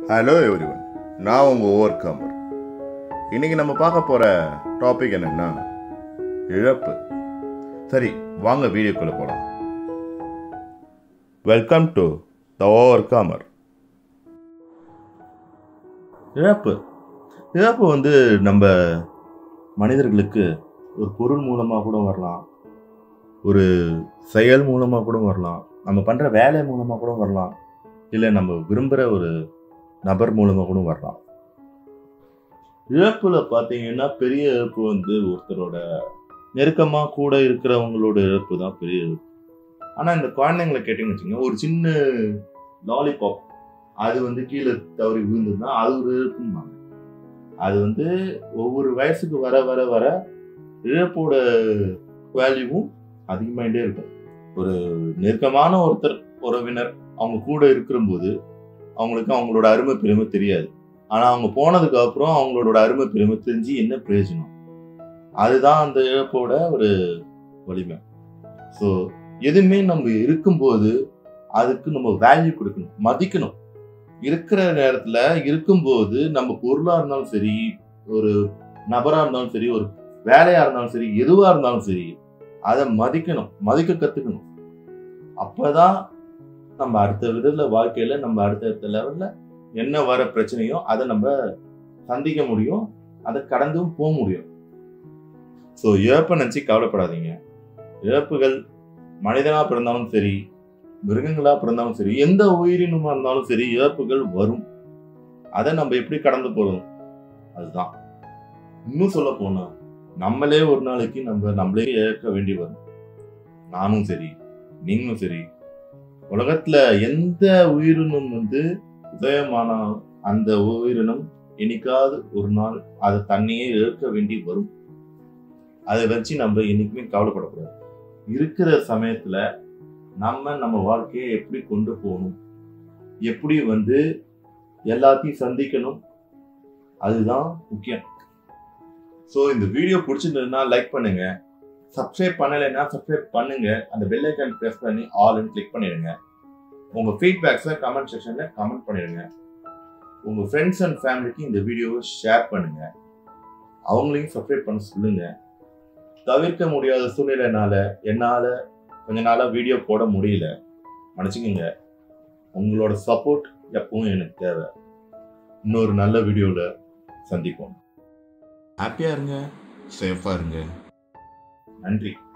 hello everyone நான் உங்கள் over கமர் இன்னைக்கு நம்ம பார்க்க போகிற டாபிக் என்னன்னா இழப்பு சரி வாங்க வீடியோக்குள்ளே போகலாம் welcome to the overcomer இழப்பு இழப்பு வந்து நம்ம மனிதர்களுக்கு ஒரு பொருள் மூலமாக கூட வரலாம் ஒரு செயல் மூலமாக கூட வரலாம் நம்ம பண்ணுற வேலை மூலமாக கூட வரலாம் இல்லை நம்ம விரும்புகிற ஒரு நபர் மூலமாக கூட வரலாம் இழப்புல பார்த்தீங்கன்னா பெரிய இழப்பு வந்து ஒருத்தரோட நெருக்கமாக கூட இருக்கிறவங்களோட இழப்பு தான் பெரிய இழப்பு ஆனால் இந்த குழந்தைங்களை கேட்டீங்கன்னு வச்சுக்கோங்க ஒரு சின்ன லாலிபாப் அது வந்து கீழே தவறி விழுந்ததுன்னா அது ஒரு இழப்பும்பாங்க அது வந்து ஒவ்வொரு வயசுக்கு வர வர வர இழப்போட வேல்யூவும் அதிகமாயிட்டே இருக்கும் ஒரு நெருக்கமான ஒருத்தர் உறவினர் அவங்க கூட இருக்கிறபோது அவங்களுக்கு அவங்களோட அருமை பெருமை தெரியாது ஆனா அவங்க போனதுக்கு அப்புறம் அவங்களோட அருமை பெருமை தெரிஞ்சு என்ன பிரயோஜனம் அதுதான் அந்த இழப்போட ஒரு வலிமை ஸோ எதுவுமே நம்ம இருக்கும்போது அதுக்கு நம்ம வேல்யூ கொடுக்கணும் மதிக்கணும் இருக்கிற நேரத்துல இருக்கும்போது நம்ம பொருளா இருந்தாலும் சரி ஒரு நபரா இருந்தாலும் சரி ஒரு வேலையா இருந்தாலும் சரி எதுவா இருந்தாலும் சரி அதை மதிக்கணும் மதிக்க கத்துக்கணும் அப்பதான் நம்ம அடுத்த விதத்துல வாழ்க்கையில நம்ம அடுத்தடுத்த லெவல்ல என்ன வர பிரச்சனையோ அதை நம்ம சந்திக்க முடியும் அதை கடந்தும் போக முடியும் ஸோ இழப்பை நினச்சி கவலைப்படாதீங்க இழப்புகள் மனிதனா பிறந்தாலும் சரி மிருகங்களா பிறந்தாலும் சரி எந்த உயிரினமா இருந்தாலும் சரி இழப்புகள் வரும் அதை நம்ம எப்படி கடந்து போறோம் அதுதான் இன்னும் சொல்ல போனா நம்மளே ஒரு நாளைக்கு நம்ம நம்மளே இழக்க வேண்டி வரும் நானும் சரி நீங்களும் சரி உலகத்துல எந்த உயிரினம் வந்து உதயமான அந்த உயிரினம் என்னைக்காவது ஒரு நாள் அதை தண்ணியே இழக்க வேண்டி வரும் அதை வச்சு நம்ம என்னைக்குமே கவலைப்படக்கூடாது இருக்கிற சமயத்துல நம்ம நம்ம வாழ்க்கையை எப்படி கொண்டு போகணும் எப்படி வந்து எல்லாத்தையும் சந்திக்கணும் அதுதான் முக்கியம் ஸோ இந்த வீடியோ பிடிச்சிருந்ததுன்னா லைக் பண்ணுங்க சப்ஸ்கிரைப் பண்ணலைன்னா சப்ஸ்கிரைப் பண்ணுங்க அந்த பெல் ஐக்கான் ப்ரெஸ் பண்ணி ஆல்னு கிளிக் பண்ணிடுங்க உங்க ஃபீட்பேக்ஸை கமெண்ட் செக்ஷன்ல கமெண்ட் பண்ணிடுங்க உங்க ஃப்ரெண்ட்ஸ் அண்ட் ஃபேமிலிக்கு இந்த வீடியோவை ஷேர் பண்ணுங்க அவங்களையும் சப்ஸ்கிரைப் பண்ண சொல்லுங்க தவிர்க்க முடியாத சூழ்நிலைனால என்னால கொஞ்ச நாளா வீடியோ போட முடியல மன்னிச்சுக்கோங்க உங்களோட சப்போர்ட் எப்பவும் எனக்கு தேவை இன்னொரு நல்ல வீடியோவில் சந்திப்போம் ஹாப்பியாக இருங்க சேஃபாக இருங்க நன்றி